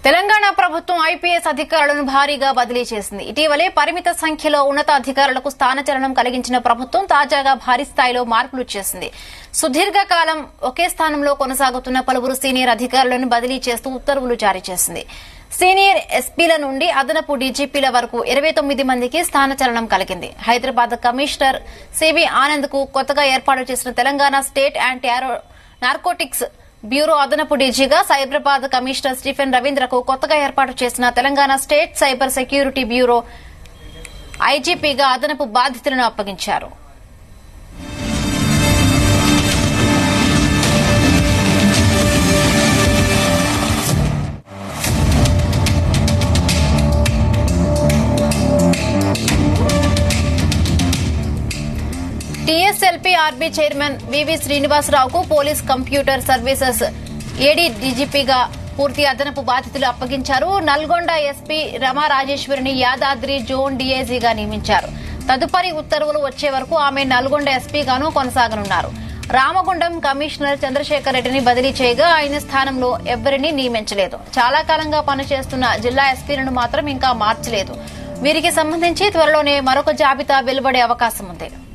తెలంగాణ ప్రభుత్వం ఐపీఎస్ అధికారులను భారీగా బదిలీ చేసింది ఇటీవలే పరిమిత సంఖ్యలో ఉన్నతాధికారులకు స్థానచలనం కలిగించిన ప్రభుత్వం తాజాగా భారీ స్థాయిలో మార్పులు చేసింది సుదీర్ఘకాలం ఒకే స్థానంలో కొనసాగుతున్న పలువురు సీనియర్ అధికారులను బదిలీ చేస్తూ ఉత్తర్వులు జారీ చేసింది సీనియర్ ఎస్పీల నుండి అదనపు డీజీపీల వరకు ఇరవై తొమ్మిది మందికి స్థానచలనం కలిగింది హైదరాబాద్ కమిషనర్ సివి ఆనంద్ కు కొత్తగా ఏర్పాటు చేసిన Telangana state anti narcotics bureau అదనపు డీజీగా సైబరాబాద్ కమిషనర్ స్టీఫెన్ రవీంద్రకు కొత్తగా ఏర్పాటు చేసిన Telangana state cyber security bureau ఐజీపీగా అదనపు బాధ్యతలను అప్పగించారు టీఎస్ఎల్పీ ఆర్బీ చైర్మన్ వివి శ్రీనివాసరావుకు పోలీస్ కంప్యూటర్ సర్వీసెస్ ఏడీ డీజీపీగా పూర్తి అదనపు బాధ్యతలు అప్పగించారు నల్గొండ ఎస్పీ రమా రాజేశ్వరిని యాదాద్రి జోన్ డీఐజీగా నియమించారు తదుపరి ఉత్తర్వులు వచ్చే వరకు ఆమె నల్గొండ ఎస్పీగాను కొనసాగనున్నారు రామగుండం కమిషనర్ చంద్రశేఖర్ రెడ్డిని బదిలీ చేయగా ఆయన స్థానంలో ఎవ్వరినీ నియమించలేదు చాలా కాలంగా పనిచేస్తున్న జిల్లా ఎస్పీలను మాత్రం ఇంకా మార్చలేదు వీరికి సంబంధించి త్వరలోనే మరొక జాబితా వెలువడే అవకాశం ఉంది